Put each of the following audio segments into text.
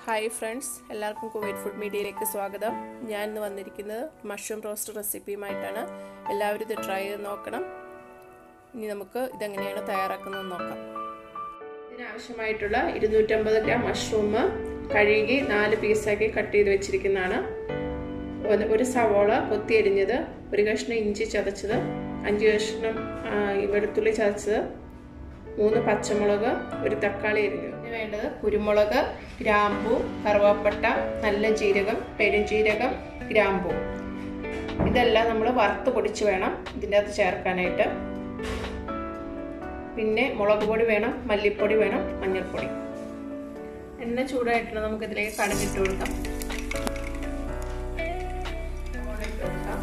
hi friends എല്ലാവർക്കും Kuwait food മീഡിയയിലേക്ക് സ്വാഗതം ഞാൻ ഇന്ന് വന്നിരിക്കുന്നത് മഷ്റൂം റോസ്റ്റ് റെസിപ്പിയുമായിട്ടാണ് എല്ലാവരും ഇത് ട്രൈ ചെയ്ത് നോക്കണം ഇനി നമുക്ക് ഇതെങ്ങനെയാണ് തയ്യാറാക്കുന്നത് നോക്കാം ഇതിനാവശ്യമായിട്ടുള്ള ഇരുന്നൂറ്റമ്പത് ഗ്രാം മഷ്റൂം കഴുകി നാല് പീസാക്കി കട്ട് ചെയ്ത് വെച്ചിരിക്കുന്നതാണ് ഒരു സവോള കൊത്തി അരിഞ്ഞത് ഒരു കഷ്ണം ഇഞ്ചി ചതച്ചത് അഞ്ച് കഷ്ണം വെളുത്തുള്ളി ചതച്ചത് മൂന്ന് പച്ചമുളക് ഒരു തക്കാളി അരിഞ്ഞത് ഇതിന് വേണ്ടത് കുരുമുളക് ഗ്രാമ്പു കറുവാപ്പട്ട നല്ല ജീരകം പെരുംജീരകം ഗ്രാമ്പു ഇതെല്ലാം നമ്മൾ വറുത്ത് പൊടിച്ച് വേണം ഇതിൻ്റെ അകത്ത് ചേർക്കാനായിട്ട് പിന്നെ മുളക് പൊടി വേണം മല്ലിപ്പൊടി വേണം മഞ്ഞൾപ്പൊടി എണ്ണ ചൂടായിട്ട് നമുക്ക് ഇതിലേക്ക് കടുകിട്ട് കൊടുക്കാം ഇട്ട് കൊടുക്കാം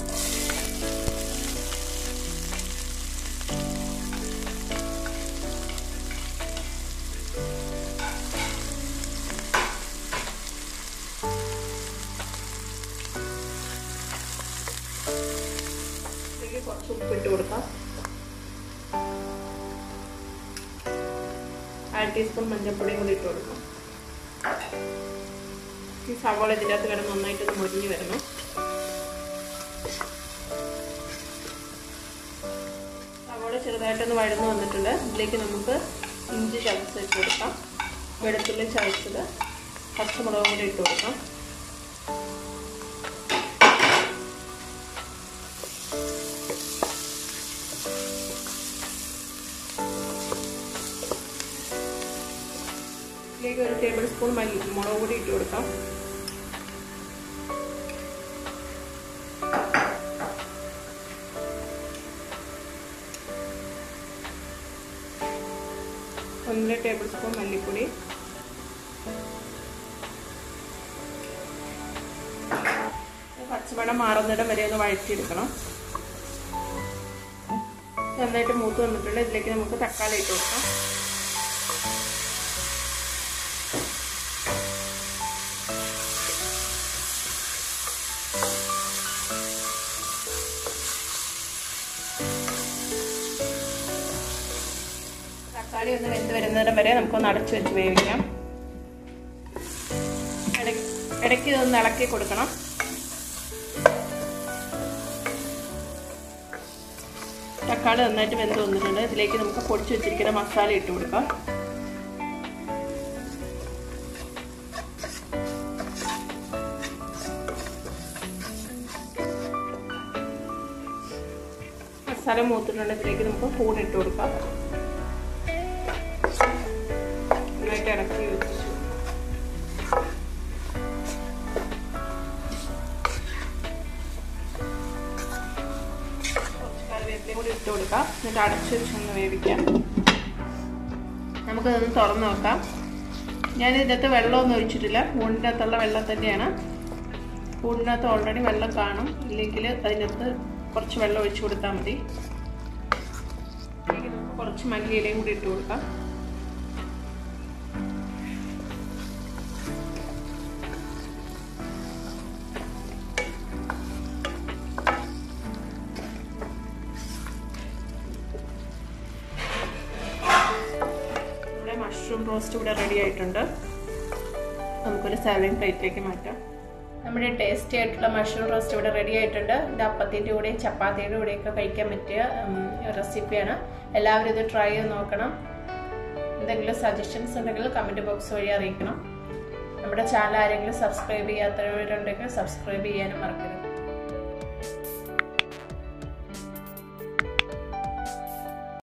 ഇതിലേക്ക് കുറച്ച് ഉപ്പിട്ട് കൊടുക്കാം അര ടീസ്പൂൺ മഞ്ഞൾപ്പൊടിയും കൂടി ഇട്ട് കൊടുക്കാം ഈ സവോള ഇതിൻ്റെ അകത്ത് കിടന്ന് നന്നായിട്ടൊന്ന് മുരിഞ്ഞ് വരണം സവോള ചെറുതായിട്ടൊന്ന് വഴന്ന് വന്നിട്ടുണ്ട് ഇതിലേക്ക് നമുക്ക് ഇഞ്ചി ചതച്ച് ഇട്ട് കൊടുക്കാം വെളുത്തുള്ളി ചതച്ചത് പച്ചമുളകും കൂടി ഇട്ട് കൊടുക്കാം ഇതിലേക്ക് ഒരു ടേബിൾ സ്പൂൺ മല്ലി മുളക് പൊടി ഇട്ട് കൊടുക്കാം ഒന്നര ടേബിൾ സ്പൂൺ മല്ലിപ്പൊടി പച്ചമണം മാറുന്നിടം വരെ ഒന്ന് വഴറ്റിയെടുക്കണം നന്നായിട്ട് മൂത്ത് വന്നിട്ടുണ്ട് ഇതിലേക്ക് നമുക്ക് തക്കാളി ഇട്ട് കൊടുക്കാം തക്കാളി ഒന്ന് വെന്ത് വരുന്നതിന് വരെ നമുക്കൊന്ന് അടച്ചു വെച്ച് വേവിക്കാം ഇടയ്ക്ക് ഇതൊന്ന് ഇളക്കി കൊടുക്കണം തക്കാളി നന്നായിട്ട് വെന്ത് വന്നിട്ടുണ്ട് ഇതിലേക്ക് നമുക്ക് പൊടിച്ചു വെച്ചിരിക്കുന്ന മസാല ഇട്ട് കൊടുക്കാം മസാല മൂത്തിട്ടുണ്ട് ഇതിലേക്ക് നമുക്ക് കൂൺ ഇട്ട് കൊടുക്കാം നന്നായിട്ട് ഇളക്കി വെച്ചു കുറച്ച് കറിവേപ്പിലയും കൂടി ഇട്ട് കൊടുക്കാം എന്നിട്ട് അടച്ചു വെച്ചൊന്ന് വേവിക്കാം നമുക്കതൊന്ന് തുറന്ന് നോക്കാം ഞാൻ ഇതിനകത്ത് വെള്ളമൊന്നും ഒഴിച്ചിട്ടില്ല കൂടിൻ്റെ അകത്തുള്ള വെള്ളം തന്നെയാണ് കൂടിനകത്ത് ഓൾറെഡി വെള്ളം കാണും ഇല്ലെങ്കിൽ അതിനകത്ത് കുറച്ച് വെള്ളം ഒഴിച്ചു കൊടുത്താൽ മതി കുറച്ച് മല്ലിയിലയും കൂടി ഇട്ട് കൊടുക്കാം നമ്മുടെ മഷ്റൂം റോസ്റ്റ് ഇവിടെ റെഡി ആയിട്ടുണ്ട് നമുക്കൊരു സെർവിങ് പ്ലേറ്റിലേക്ക് മാറ്റാം നമ്മുടെ ടേസ്റ്റി ആയിട്ടുള്ള മഷ്റൂം റോസ്റ്റ് ഇവിടെ റെഡി ആയിട്ടുണ്ട് ഇത് അപ്പത്തിൻ്റെ കൂടെയും ചപ്പാത്തിയുടെ കൂടെയൊക്കെ കഴിക്കാൻ പറ്റിയ റെസിപ്പിയാണ് എല്ലാവരും ഇത് ട്രൈ ചെയ്ത് നോക്കണം എന്തെങ്കിലും സജഷൻസ് ഉണ്ടെങ്കിൽ കമൻറ്റ് ബോക്സ് വഴി അറിയിക്കണം നമ്മുടെ ചാനൽ ആരെങ്കിലും സബ്സ്ക്രൈബ് ചെയ്യാത്തവരുണ്ടെങ്കിൽ സബ്സ്ക്രൈബ് ചെയ്യാനും മറക്കരുത്